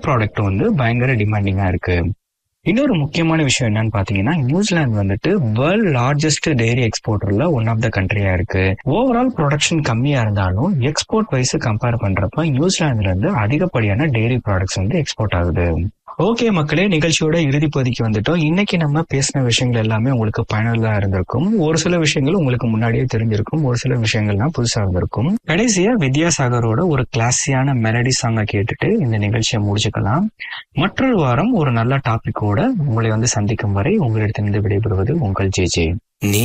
product வந்து பயங்கர டிமாண்டிங்கா இருக்கு இன்னொரு முக்கியமான விஷயம் என்னன்னு பாத்தீங்கன்னா நியூசிலாந்து வந்துட்டு வேர்ல்ட் லார்ஜஸ்ட் டெய்ரி எக்ஸ்போர்ட்டர்ல ஒன் ஆஃப் த கண்ட்ரியா இருக்கு ஓவரால் ப்ரொடக்ஷன் கம்மியா இருந்தாலும் எக்ஸ்போர்ட் வைஸ் கம்பேர் பண்றப்ப நியூசிலாந்துல இருந்து அதிகப்படியான டெய்ரி ப்ராடக்ட்ஸ் வந்து எக்ஸ்போர்ட் ஆகுது ஓகே மக்களே நிகழ்ச்சியோட இறுதி பகுதிக்கு வந்துட்டோம் இன்னைக்கு நம்ம பேசின விஷயங்கள் எல்லாமே உங்களுக்கு பயனுள்ளதா இருந்திருக்கும் ஒரு சில விஷயங்கள் உங்களுக்கு முன்னாடியே தெரிஞ்சிருக்கும் ஒரு சில விஷயங்கள்லாம் புதுசா இருந்திருக்கும் கடைசியா வித்யாசாகரோட ஒரு கிளாஸியான மெலடி சாங்கை கேட்டுட்டு இந்த நிகழ்ச்சியை முடிச்சுக்கலாம் மற்றொரு வாரம் ஒரு நல்ல டாபிக்கோட உங்களை வந்து சந்திக்கும் வரை உங்களிடத்திலிருந்து விடைபெறுவது உங்கள் ஜே ஜே நீ